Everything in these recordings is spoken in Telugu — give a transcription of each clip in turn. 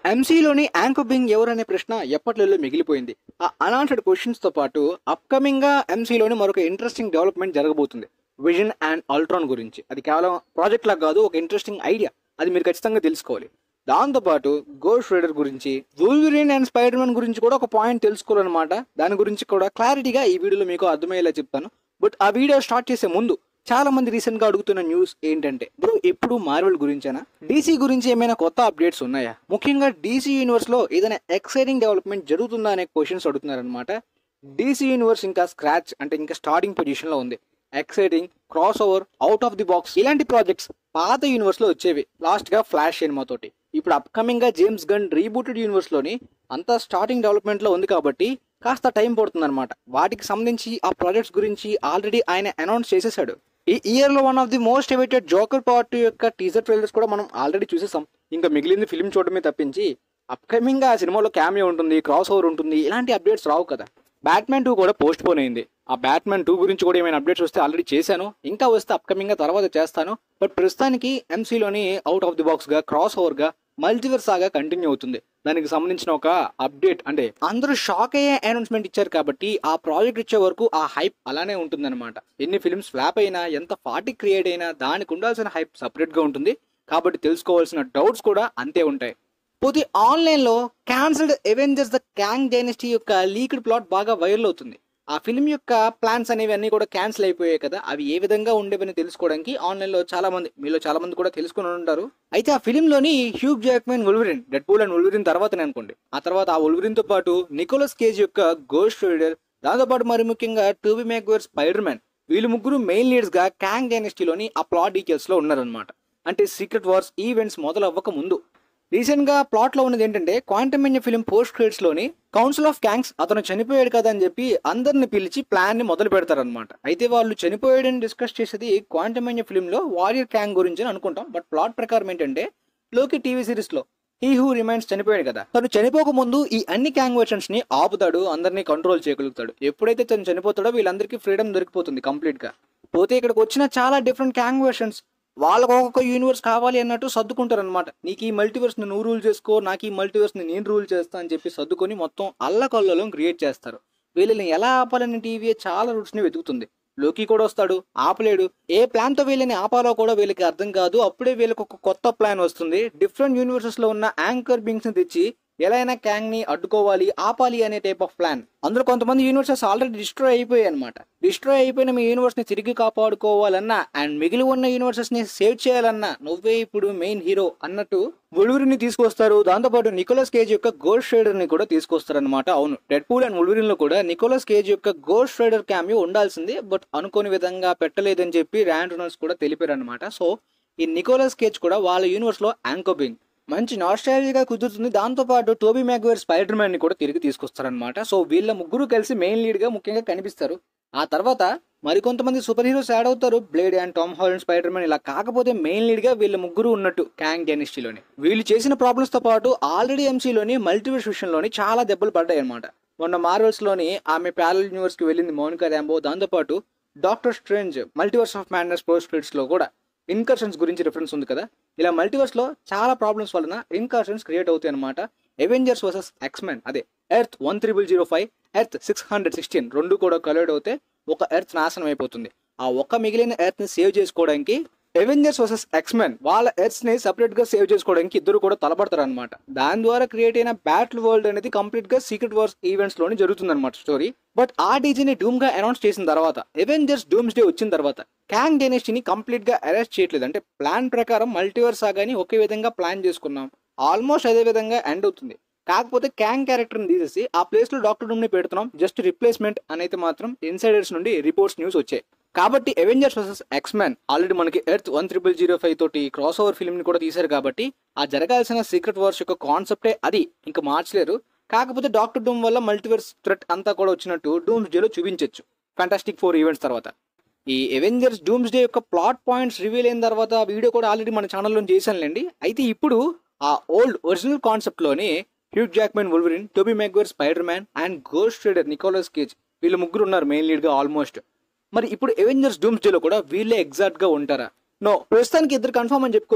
ఎంసీలోని యాంకర్ బింగ్ ఎవరనే ప్రశ్న ఎప్పట్లో మిగిలిపోయింది ఆ అనాన్సర్డ్ క్వశ్చన్స్ తో పాటు అప్కమింగ్ గా ఎంసీలోని మరొక ఇంట్రెస్టింగ్ డెవలప్మెంట్ జరగబోతుంది విజన్ అండ్ అల్ట్రాన్ గురించి అది కేవలం ప్రాజెక్ట్ లా కాదు ఒక ఇంట్రెస్టింగ్ ఐడియా అది మీరు ఖచ్చితంగా తెలుసుకోవాలి దాంతోపాటు గోస్ట్ రైడర్ గురించి వూల్వరిన్ అండ్ స్పైడర్ మ్యాన్ గురించి కూడా ఒక పాయింట్ తెలుసుకోవాలన్నమాట దాని గురించి కూడా క్లారిటీగా ఈ వీడియోలో మీకు అర్థమయ్యేలా చెప్తాను బట్ ఆ వీడియో స్టార్ట్ చేసే ముందు చాలా మంది రీసెంట్ గా అడుగుతున్న న్యూస్ ఏంటంటే బ్రో ఎప్పుడు మార్వెల్ గురించేనా డీసీ గురించి ఏమైనా కొత్త అప్డేట్స్ ఉన్నాయా ముఖ్యంగా డీసీ యూనివర్స్ లో ఏదైనా ఎక్సైటింగ్ డెవలప్మెంట్ జరుగుతుందా అనే క్వశ్చన్స్ అడుగుతున్నారనమాట డీసీ యూనివర్స్ ఇంకా స్క్రాచ్ అంటే ఇంకా స్టార్టింగ్ పొజిషన్ లో ఉంది exciting crossover out of the box ఇలాంటి ప్రాజెక్ట్స్ పాత యూనివర్స్ లో వచ్చేవి లాస్ట్ గా ఫ్లాష్ సినిమా తోటి ఇప్పుడు అప్కమింగ్ గా జేమ్స్ గన్ రీబూటెడ్ యూనివర్స్ లోని అంతా స్టార్టింగ్ డెవలప్మెంట్ లో ఉంది కాబట్టి కాస్త టైం పడుతుంది అనమాట వాటికి సంబంధించి ఆ ప్రాజెక్ట్స్ గురించి ఆల్రెడీ ఆయన అనౌన్స్ చేసేసాడు ఈ ఇయర్ లో one of the most awaited Joker part యొక్క టీజర్ ట్రైలర్స్ కూడా మనం ఆల్రెడీ చూసేసాం ఇంకా మిగిలింది ఫిల్మ్ చూడడమే తప్పించి అప్కమింగ్ ఆ సినిమాలో క్యామియో ఉంటుంది క్రాస్ ఓవర్ ఉంటుంది ఇలాంటి అప్డేట్స్ రావు కదా బ్యాట్మెన్ టూ కూడా పోస్ట్ పోన్ అయింది ఆ బ్యాట్మెన్ టూ గురించి కూడా ఏమైనా అప్డేట్స్ వస్తే ఆల్రెడీ చేశాను ఇంకా వస్తే అప్కమింగ్ గా తర్వాత చేస్తాను బట్ ప్రస్తుతానికి ఎంసీలోని అవుట్ ఆఫ్ ది బాక్స్ గా క్రాస్ ఓవర్ గా మల్టీవర్స్ సాగా కంటిన్యూ అవుతుంది దానికి సంబంధించిన ఒక అప్డేట్ అంటే అందరూ షాక్ అయ్యే అనౌన్స్మెంట్ ఇచ్చారు కాబట్టి ఆ ప్రాజెక్ట్ ఇచ్చే వరకు ఆ హైప్ అలానే ఉంటుందన్నమాట ఎన్ని ఫిల్మ్స్ ఫ్లాప్ అయినా ఎంత పార్టీ క్రియేట్ అయినా దానికి ఉండాల్సిన హైప్ సపరేట్ గా ఉంటుంది కాబట్టి తెలుసుకోవాల్సిన డౌట్స్ కూడా అంతే ఉంటాయి పోతే ఆన్లైన్ లో cancelled Avengers the Kang Dynasty యొక్క లీక్డ్ ప్లాట్ బాగా వైరల్ అవుతుంది ఆ ఫిల్మ్ యొక్క ప్లాన్స్ అనేవి అన్ని కూడా క్యాన్సిల్ అయిపోయాయి కదా అవి ఏ విధంగా ఉండేవని తెలుసుకోవడానికి ఆన్లైన్ లో చాలా మంది మీలో చాలా మంది కూడా తెలుసుకుని ఉంటారు అయితే ఆ ఫిల్మ్ లోని Hugh Jackman Wolverine Deadpool and Wolverine తర్వాతనే అనుకోండి ఆ తర్వాత ఆ ఉల్వరిన్ తో పాటు నికోలస్ కేజ్ యొక్క గోస్ట్ రైడర్ దాంతో పాటు మరి ముఖ్యంగా టూబీ మేక్వేర్ స్పైడర్ మ్యాన్ వీళ్ళు ముగ్గురు మెయిన్ లీడ్స్ గా క్యాంగ్ డైనస్టీలోని ఆ ప్లాట్ డీటెయిల్స్ లో ఉన్నారనమాట అంటే సీక్రెట్ వార్స్ ఈవెంట్స్ మొదలవ్వక ముందు రీసెంట్ గా ప్లాట్ లో ఉన్నది ఏంటంటే Quantumania film post credits లోని కౌన్సిల్ ఆఫ్ క్యాంగ్స్ అతను చనిపోయాడు కదా అని చెప్పి అందరిని పిలిచి ప్లాన్ ని మొదలు పెడతారనమాట అయితే వాళ్ళు చనిపోయాడని డిస్కస్ చేసేది క్వాంటమ్ ఇన్ ఫిలిం లో వారియర్ క్యాంగ్ గురించి అని అనుకుంటాం బట్ ప్లాట్ ప్రకారం ఏంటంటే లోకి టీవీ సిరీస్ లో హీ హూ రిమైన్స్ చనిపోయాడు కదా తను చనిపోక ముందు ఈ అన్ని క్యాంగ్ వర్షన్స్ ని ఆపుతాడు అందరినీ కంట్రోల్ చేయగలుగుతాడు ఎప్పుడైతే తను చనిపోతాడో వీళ్ళందరికీ ఫ్రీడమ్ దొరికిపోతుంది కంప్లీట్ గా పోతే ఇక్కడికి వచ్చిన చాలా డిఫరెంట్ క్యాంగ్ వర్షన్స్ వాళ్ళకు ఒక్కొక్క యూనివర్స్ కావాలి అన్నట్టు సర్దుకుంటారు అనమాట నీకు ఈ మల్టీవర్స్ ని నువ్వు రూల్ చేసుకో నాకు ఈ మల్టీవర్స్ ని నేను రూల్ చేస్తా అని చెప్పి సర్దుకొని మొత్తం అల్లకల్లలో క్రియేట్ చేస్తారు వీళ్ళని ఎలా ఆపాలని టీవీ చాలా రూట్స్ ని వెతుకుతుంది లోకి కూడా వస్తాడు ఆపలేడు ఏ ప్లాన్ తో వీళ్ళని ఆపాలో కూడా వీళ్ళకి అర్థం కాదు అప్పుడే వీళ్ళకి ఒక కొత్త ప్లాన్ వస్తుంది డిఫరెంట్ యూనివర్సెస్ లో ఉన్న యాంకర్ బింగ్స్ ని తెచ్చి ఎలా అయినా క్యాంగ్ ని అడ్డుకోవాలి ఆపాలి అనే టైప్ ఆఫ్ ప్లాన్ అందులో కొంతమంది యూనివర్సెస్ ఆల్రెడీ డిస్ట్రాయ్ అయిపోయాయి అనమాట డిస్ట్రాయ్ అయిపోయిన మీ యూనివర్స్ ని తిరిగి కాపాడుకోవాలన్నా అండ్ మిగిలి ఉన్న యూనివర్సెస్ ని సేవ్ చేయాలన్నా నువ్వే ఇప్పుడు మెయిన్ హీరో అన్నట్టు వుల్వరిన్ ని తీసుకొస్తారు దాంతోపాటు నికోలస్ కేజ్ యొక్క గోస్ట్ రైడర్ ని కూడా తీసుకొస్తారు అనమాట అవును డెడ్ పూల్ అండ్ వుల్వరిన్ లో కూడా నికోలస్ కేజ్ యొక్క గోస్ట్ రైడర్ క్యామియో ఉండాల్సింది బట్ అనుకోని విధంగా పెట్టలేదని చెప్పి ర్యాండ్ రనర్స్ కూడా తెలిపారు అనమాట సో ఈ నికోలస్ కేజ్ కూడా వాళ్ళ యూనివర్స్ లో యాంకోబింగ్ మంచి నాస్టాలజీగా కుదురుతుంది దాంతో పాటు టోబీ మ్యాగ్వేర్ స్పైడర్ మ్యాన్ ని కూడా తిరిగి తీసుకొస్తారనమాట సో వీళ్ళ ముగ్గురు కలిసి మెయిన్ లీడ్ గా ముఖ్యంగా కనిపిస్తారు ఆ తర్వాత మరికొంతమంది సూపర్ హీరోస్ యాడ్ అవుతారు Blade and Tom Holland Spider Man ఇలా కాకపోతే మెయిన్ లీడ్ గా వీళ్ళ ముగ్గురు ఉన్నట్టు క్యాంగ్ డైనస్టీలోని వీళ్ళు చేసిన ప్రాబ్లమ్స్ తో పాటు ఆల్రెడీ ఎంసీలోని మల్టీవర్స్ విషయంలోని చాలా దెబ్బలు పడ్డాయి అనమాట మొన్న మార్వెల్స్ లోని ఆమె ప్యారల్ యూనివర్స్ కి వెళ్ళింది మౌనికా ర్యాంబో దాంతో పాటు Doctor Strange multiverse of madness post credits లో కూడా ఇన్కర్షన్స్ గురించి రిఫరెన్స్ ఉంది కదా ఇలా మల్టీవర్స్ లో చాలా ప్రాబ్లమ్స్ వలన ఇన్కర్షన్స్ క్రియేట్ అవుతాయి అనమాట ఎవెంజర్స్ వర్సెస్ ఎక్స్మెన్ అదే Earth one triple zero five Earth six hundred sixteen రెండు కూడా కలర్డ్ అవుతే ఒక ఎర్త్ నాశనం అయిపోతుంది ఆ ఒక్క మిగిలిన ఎర్త్ ని సేవ్ చేసుకోవడానికి ఎవెంజర్స్ వర్సెస్ ఎక్స్మెన్ వాళ్ళ ఎర్త్స్ ని సెపరేట్ గా సేవ్ చేసుకోవడానికి ఇద్దరు కూడా తలపడతారు అనమాట దాని ద్వారా క్రియేట్ అయిన బ్యాటిల్ వరల్డ్ అనేది కంప్లీట్ గా సీక్రెట్ వార్స్ ఈవెంట్స్ లోని జరుగుతుంది అనమాట స్టోరీ బట్ ఆ డీజీని డూమ్ గా అనౌన్స్ చేసిన తర్వాత ఎవెంజర్స్ డూమ్స్ డే వచ్చిన తర్వాత క్యాంగ్ డైనెస్టీని కంప్లీట్ గా అరెస్ట్ చేయట్లేదు అంటే ప్లాన్ ప్రకారం మల్టీవర్స్ సాగాని ఒకే విధంగా ప్లాన్ చేసుకున్నాం ఆల్మోస్ట్ అదే విధంగా ఎండ్ అవుతుంది కాకపోతే క్యాంగ్ క్యారెక్టర్ ని తీసేసి ఆ ప్లేస్ లో డాక్టర్ డూమ్ ని పెడుతున్నాం జస్ట్ రిప్లేస్మెంట్ అనేది మాత్రం ఇన్సైడర్స్ నుండి రిపోర్ట్స్ న్యూస్ వచ్చాయి కాబట్టి Avengers versus X Men already మనకి Earth one triple zero five తోటి క్రాస్ ఓవర్ ఫిల్మ్ ని కూడా తీశారు కాబట్టి ఆ జరగాల్సిన సీక్రెట్ వార్స్ యొక్క కాన్సెప్టే అది ఇంకా మార్చలేరు కాకపోతే డాక్టర్ డూమ్ వల్ల మల్టీవర్స్ థ్రెట్ అంతా కూడా వచ్చినట్టు డూమ్స్ డేలో చూపించవచ్చు ఫ్యాంటాస్టిక్ ఫోర్ ఈవెంట్స్ తర్వాత ఈ ఎవెంజర్స్ డూమ్స్ డే యొక్క ప్లాట్ పాయింట్స్ రివీల్ అయిన తర్వాత వీడియో కూడా ఆల్రెడీ మన ఛానల్లో చేశానులేండి అయితే ఇప్పుడు ఆ ఓల్డ్ ఒరిజినల్ కాన్సెప్ట్ లోని Hugh Jackman Wolverine Tobey Maguire Spider Man and Ghost Rider Nicolas Cage వీళ్ళు ముగ్గురు ఉన్నారు మెయిన్ లీడ్ గా ఆల్మోస్ట్ మరి ఇప్పుడు ఎవెంజర్స్ డూమ్స్ డేలో కూడా వీళ్ళే ఎగ్జాక్ట్ గా ఉంటారా నో ప్రస్తుతానికి ఇద్దరు కన్ఫర్మ్ అని చెప్పుకోవచ్చు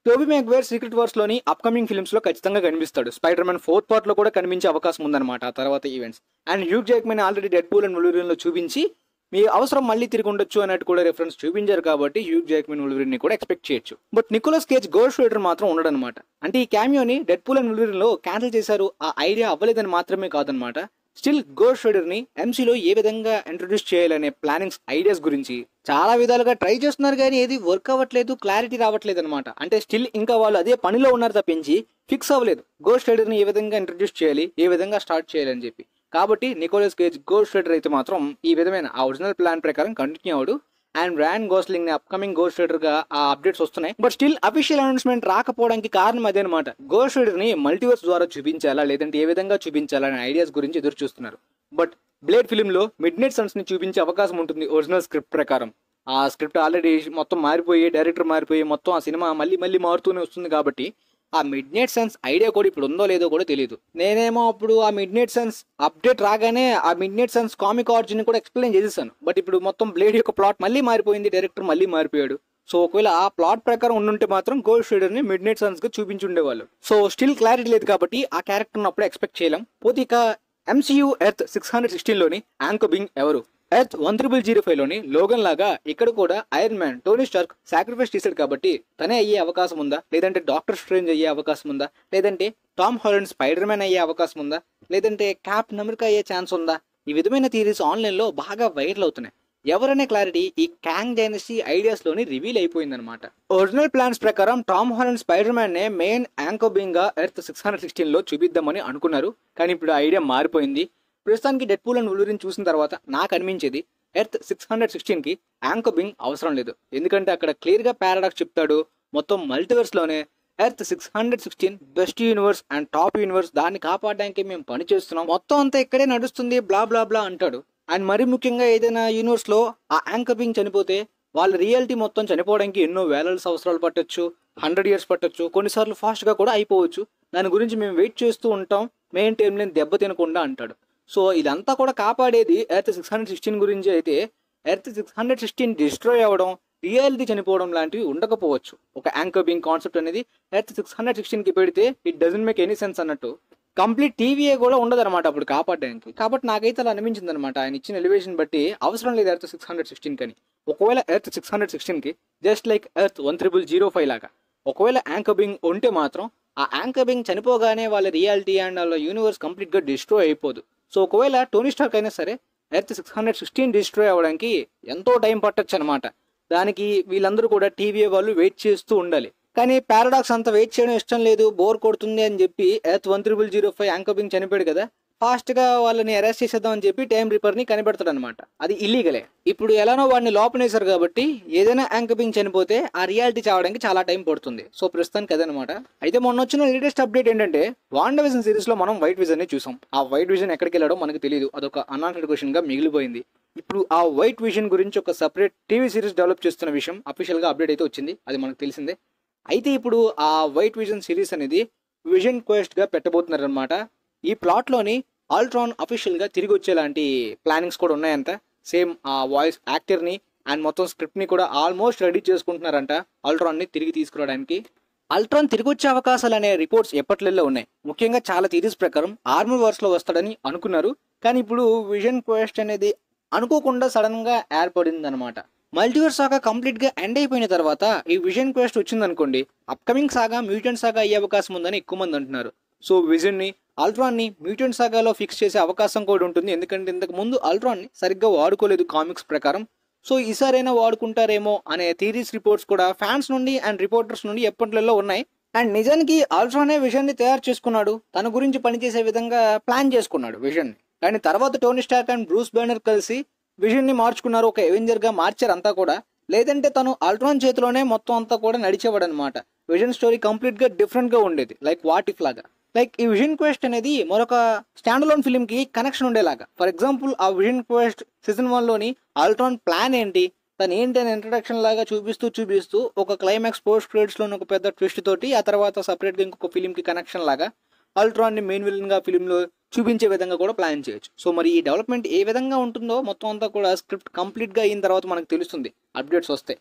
టోబీ మ్యాగ్వేర్ సీక్రెట్ వార్స్ లోని అప్కమింగ్ ఫిల్మ్స్ లో ఖచ్చితంగా కనిపిస్తాడు స్పైడర్ మ్యాన్ ఫోర్త్ పార్ట్ లో కూడా కనిపించే అవకాశం ఉందన్నమాట ఆ తర్వాత events and Hugh Jackman already Deadpool and Wolverine లో చూపించి మీ అవసరం మళ్ళీ తిరిగి ఉండొచ్చు అన్నట్టు కూడా రెఫరెన్స్ చూపించారు కాబట్టి హ్యూగ్ జాక్మెన్ వుల్వరిన్ ని కూడా ఎక్స్పెక్ట్ చేయొచ్చు but Nicolas Cage gold shoulder మాత్రం ఉండడు అనమాట అంటే ఈ క్యామియోని డెడ్ పూల్ అండ్ వుల్వరిన్ లో క్యాన్సిల్ చేశారు ఆ ఐడియా అవ్వలేదని మాత్రమే కాదనమాట స్టిల్ గోల్డ్ షోల్డర్ ని ఎంసీలో ఏ విధంగా ఇంట్రొడ్యూస్ చేయాలనే ప్లానింగ్స్ ఐడియాస్ గురించి చాలా విధాలుగా ట్రై చేస్తున్నారు కానీ ఏది వర్క్ అవ్వట్లేదు క్లారిటీ రావట్లేదు అనమాట అంటే స్టిల్ ఇంకా వాళ్ళు అదే పనిలో ఉన్నారు తప్పించి ఫిక్స్ అవ్వలేదు గోల్డ్ షోల్డర్ ని ఏ విధంగా ఇంట్రొడ్యూస్ చేయాలి ఏ విధంగా స్టార్ట్ చేయాలి అని చెప్పి కాబట్టి నికోలస్ కేజ్ గోల్డ్ షోల్డర్ అయితే మాత్రం ఈ విధమైన ఆ ఒరిజినల్ ప్లాన్ ప్రకారం కంటిన్యూ అవడు అండ్ ర్యాన్ గోస్లింగ్ ని అప్కమింగ్ గోల్డ్ షోల్డర్ గా ఆ అప్డేట్స్ వస్తున్నాయి బట్ స్టిల్ అఫీషియల్ అనౌన్స్మెంట్ రాకపోవడానికి కారణం అదే అనమాట గోల్డ్ షోల్డర్ ని మల్టీవర్స్ ద్వారా చూపించాలా లేదంటే ఏ విధంగా చూపించాలా అనే ఐడియాస్ గురించి ఎదురు చూస్తున్నారు బట్ బ్లేడ్ ఫిలిం లో మిడ్ నైట్ సన్స్ ని చూపించే అవకాశం ఉంటుంది ఒరిజినల్ స్క్రిప్ట్ ప్రకారం ఆ స్క్రిప్ట్ ఆల్రెడీ మొత్తం మారిపోయి డైరెక్టర్ మారిపోయి మొత్తం ఆ సినిమా మళ్ళీ మళ్ళీ మారుతూనే వస్తుంది కాబట్టి ఆ మిడ్ నైట్ సన్స్ ఐడియా కూడా ఇప్పుడు ఉందో లేదో కూడా తెలియదు నేనేమో అప్పుడు ఆ మిడ్ నైట్ సన్స్ అప్డేట్ రాగానే ఆ Midnight Sons comic origin కూడా ఎక్స్ప్లెయిన్ చేసేసాను బట్ ఇప్పుడు మొత్తం బ్లేడ్ యొక్క ప్లాట్ మళ్ళీ మారిపోయింది డైరెక్టర్ మళ్ళీ మారిపోయాడు సో ఒకవేళ ఆ ప్లాట్ ప్రకారం ఉండుంటే మాత్రం గోల్డ్ షీడర్ ని మిడ్ నైట్ సన్స్ గా చూపించుండేవాళ్ళు సో స్టిల్ క్లారిటీ లేదు కాబట్టి ఆ క్యారెక్టర్ అప్పుడు ఎక్స్పెక్ట్ చేయలేం పోతే ఇక MCU Earth six hundred sixteen లోని యాంకో బింగ్ ఎవరు Earth one triple zero five లోని లోగన్ లాగా ఇక్కడ కూడా Iron Man Tony Stark sacrifice చేశాడు కాబట్టి తనే అయ్యే అవకాశం ఉందా లేదంటే డాక్టర్ స్ట్రేంజ్ అయ్యే అవకాశం ఉందా లేదంటే టామ్ హాలండ్ స్పైడర్ మ్యాన్ అయ్యే అవకాశం ఉందా లేదంటే క్యాప్ అమెరికా అయ్యే ఛాన్స్ ఉందా ఈ విధమైన థీరీస్ ఆన్లైన్ లో బాగా వైరల్ అవుతున్నాయి ఎవరనే క్లారిటీ ఈ క్యాంగ్ డైనస్టీ ఐడియాస్ లోని రివీల్ అయిపోయిందనమాట ఒరిజినల్ ప్లాన్స్ ప్రకారం టామ్ హాలండ్ స్పైడర్ మ్యాన్ నే మెయిన్ యాంకోబింగ్ గా ఎర్త్ సిక్స్ హండ్రెడ్ సిక్స్టీన్ లో చూపిద్దామని అనుకున్నారు కానీ ఇప్పుడు ఐడియా మారిపోయింది ప్రస్తుతానికి డెడ్ పూల్ అండ్ ఉలురిని చూసిన తర్వాత నాకు అనిపించేది ఎర్త్ సిక్స్ హండ్రెడ్ సిక్స్టీన్ కి యాంకోబింగ్ అవసరం లేదు ఎందుకంటే అక్కడ క్లియర్ గా పారాడాక్స్ చెప్తాడు మొత్తం మల్టీవర్స్ లోనే Earth six hundred sixteen best universe and top universe దాన్ని కాపాడడానికి మేము పని చేస్తున్నాం మొత్తం అంతా ఇక్కడే నడుస్తుంది బ్లా బ్లా బ్లా అంటాడు అండ్ మరి ముఖ్యంగా ఏదైనా యూనివర్స్ లో ఆ యాంకబింగ్ చనిపోతే వాళ్ళ రియాలిటీ మొత్తం చనిపోవడానికి ఎన్నో వేల సంవత్సరాలు పట్టొచ్చు హండ్రెడ్ ఇయర్స్ పట్టొచ్చు కొన్నిసార్లు ఫాస్ట్ గా కూడా అయిపోవచ్చు దాని గురించి మేము వెయిట్ చేస్తూ ఉంటాం మెయిన్ టైం నేను దెబ్బ తినకుండా అంటాడు సో ఇదంతా కూడా కాపాడేది ఎర్త్ సిక్స్ హండ్రెడ్ సిక్స్టీన్ గురించి అయితే Earth six hundred sixteen destroy అవ్వడం రియాలిటీ చనిపోవడం లాంటివి ఉండకపోవచ్చు ఒక యాంకర్ బీయింగ్ కాన్సెప్ట్ అనేది ఎర్త్ సిక్స్ హండ్రెడ్ సిక్స్టీన్ కి పెడితే it doesn't make any sense అన్నట్టు కంప్లీట్ టీవీఏ కూడా ఉండదు అనమాట అప్పుడు కాపాడడానికి కాబట్టి నాకైతే అలా అనిపించింది అనమాట ఆయన ఇచ్చిన ఎలివేషన్ బట్టి అవసరం లేదు ఎర్త్ సిక్స్ హండ్రెడ్ సిక్స్టీన్ కని ఒకవేళ ఎర్త్ సిక్స్ హండ్రెడ్ సిక్స్టీన్ కి just like Earth one triple zero five లాగా ఒకవేళ యాంకర్ బీయింగ్ ఉంటే మాత్రం ఆ యాంకర్ బీయింగ్ చనిపోగానే వాళ్ళ రియాలిటీ అండ్ వాళ్ళ యూనివర్స్ కంప్లీట్ గా డిస్ట్రాయ్ అయిపోదు సో ఒకవేళ టోనీ స్టార్క్ అయినా సరే Earth six hundred sixteen destroy అవ్వడానికి ఎంతో టైం పట్టొచ్చు అనమాట దానికి వీళ్ళందరూ కూడా టీవీ వాళ్ళు వెయిట్ చేస్తూ ఉండాలి కానీ పారాడాక్స్ అంత వెయిట్ చేయడం ఇష్టం లేదు బోర్ కొడుతుంది అని చెప్పి Earth one triple zero five anchor being చనిపోయాడు కదా ఫాస్ట్ గా వాళ్ళని అరెస్ట్ చేసేద్దాం అని చెప్పి టైం రిపర్ ని కనిపెడతాడు అనమాట అది ఇల్లీగలే ఇప్పుడు ఎలానో వాడిని లోపనేశారు కాబట్టి ఏదైనా యాంకబింగ్ చనిపోతే ఆ రియాలిటీ చావడానికి చాలా టైం పడుతుంది సో ప్రస్తుతానికి అదనమాట అయితే మొన్న వచ్చిన లేటెస్ట్ అప్డేట్ ఏంటంటే వాండ విజన్ సిరీస్ లో మనం వైట్ విజన్ ని చూసాం ఆ వైట్ విజన్ ఎక్కడికి వెళ్ళాడో మనకు తెలియదు అదొక అనాన్సెడ్ క్వశ్చన్ గా మిగిలిపోయింది ఇప్పుడు ఆ వైట్ విజన్ గురించి ఒక సపరేట్ టీవీ సిరీస్ డెవలప్ చేస్తున్న విషయం అఫీషియల్ గా అప్డేట్ అయితే వచ్చింది అది మనకు తెలిసిందే అయితే ఇప్పుడు ఆ వైట్ విజన్ సిరీస్ అనేది విజన్ క్వెస్ట్ గా పెట్టబోతున్నారు అనమాట ఈ ప్లాట్ లోని ఆల్ట్రాన్ అఫీషియల్ గా తిరిగి వచ్చేలాంటి ప్లానింగ్స్ కూడా ఉన్నాయంట సేమ్ ఆ వాయిస్ యాక్టర్ ని అండ్ మొత్తం స్క్రిప్ట్ ని కూడా ఆల్మోస్ట్ రెడీ చేసుకుంటున్నారంట ఆల్ట్రాన్ ని తిరిగి తీసుకురావడానికి అల్ట్రాన్ తిరిగి వచ్చే అవకాశాలు అనే రిపోర్ట్స్ ఎప్పట్లలో ఉన్నాయి ముఖ్యంగా చాలా థీరీస్ ప్రకారం ఆర్మర్ వర్స్ లో వస్తాడని అనుకున్నారు కానీ ఇప్పుడు విజన్ క్వెస్ట్ అనేది అనుకోకుండా సడన్ గా ఏర్పడింది అనమాట మల్టీవర్స్ సాగా కంప్లీట్ గా ఎండ్ అయిపోయిన తర్వాత ఈ విజన్ క్వెస్ట్ వచ్చిందనుకోండి అప్కమింగ్ సాగా మ్యూటెంట్ సాగా అయ్యే అవకాశం ఉందని ఎక్కువ మంది అంటున్నారు సో విజన్ ని అల్ట్రాన్ ని మ్యూటెంట్ సాగాలో ఫిక్స్ చేసే అవకాశం కూడా ఉంటుంది ఎందుకంటే ఇంతకు ముందు అల్ట్రాన్ ని సరిగ్గా వాడుకోలేదు కామిక్స్ ప్రకారం సో ఈసారైనా వాడుకుంటారేమో అనే థీరీస్ రిపోర్ట్స్ కూడా ఫ్యాన్స్ నుండి అండ్ రిపోర్టర్స్ నుండి ఎప్పటిలో ఉన్నాయి అండ్ నిజానికి అల్ట్రానే విజన్ ని తయారు చేసుకున్నాడు తన గురించి పనిచేసే విధంగా ప్లాన్ చేసుకున్నాడు విజన్ ని కానీ తర్వాత Tony Stark and Bruce Banner కలిసి విజన్ ని మార్చుకున్నారు ఒక ఎవెంజర్ గా మార్చారు అంతా కూడా లేదంటే తను అల్ట్రాన్ చేతిలోనే మొత్తం అంతా కూడా నడిచేవాడు అనమాట విజన్ స్టోరీ కంప్లీట్ గా డిఫరెంట్ గా ఉండేది లైక్ వాట్ ఇఫ్ లాగా లైక్ ఈ విజన్ క్వెస్ట్ అనేది మరొక స్టాండ్ లోన్ ఫిల్మ్ కి కనెక్షన్ ఉండేలాగా ఫర్ ఎగ్జాంపుల్ ఆ విజన్ క్వెస్ట్ సీజన్ వన్ లోని అల్ట్రాన్ ప్లాన్ ఏంటి తను ఏంటి అని ఇంట్రడక్షన్ లాగా చూపిస్తూ చూపిస్తూ ఒక క్లైమాక్స్ పోస్ట్ క్రెడిట్స్ లోని ఒక పెద్ద ట్విస్ట్ తోటి ఆ తర్వాత సపరేట్ గా ఇంకొక ఫిల్మ్ కి కనెక్షన్ లాగా అల్ట్రాన్ ని మెయిన్ విలన్ గా ఫిల్మ్ లో చూపించే విధంగా కూడా ప్లాన్ చేయొచ్చు సో మరి ఈ డెవలప్మెంట్ ఏ విధంగా ఉంటుందో మొత్తం అంతా కూడా స్క్రిప్ట్ కంప్లీట్ గా అయిన తర్వాత మనకు తెలుస్తుంది అప్డేట్స్ వస్తాయి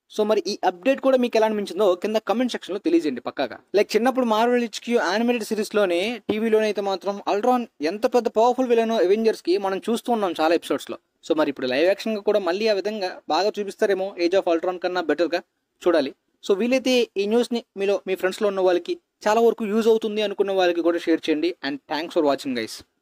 సో మరి ఈ అప్డేట్ కూడా మీకు ఎలా అనిపించిందో కింద కమెంట్ సెక్షన్ లో తెలియజేయండి పక్కాగా లైక్ చిన్నప్పుడు మార్వెల్ హెచ్క్యూ యానిమేటెడ్ సిరీస్ లోనే టీవీలోనే అయితే మాత్రం అల్ట్రాన్ ఎంత పెద్ద పవర్ఫుల్ విలన్ అవెంజర్స్ కి మనం చూస్తూ ఉన్నాం చాలా ఎపిసోడ్స్ లో సో మరి ఇప్పుడు లైవ్ యాక్షన్ గా కూడా మళ్ళీ ఆ విధంగా బాగా చూపిస్తారేమో ఏజ్ ఆఫ్ అల్ట్రాన్ కన్నా బెటర్ గా చూడాలి సో వీలైతే ఈ న్యూస్ ని మీలో మీ ఫ్రెండ్స్ లో ఉన్న వాళ్ళకి చాలా వరకు యూజ్ అవుతుంది అనుకున్న వాళ్ళకి కూడా షేర్ చేయండి and thanks for watching guys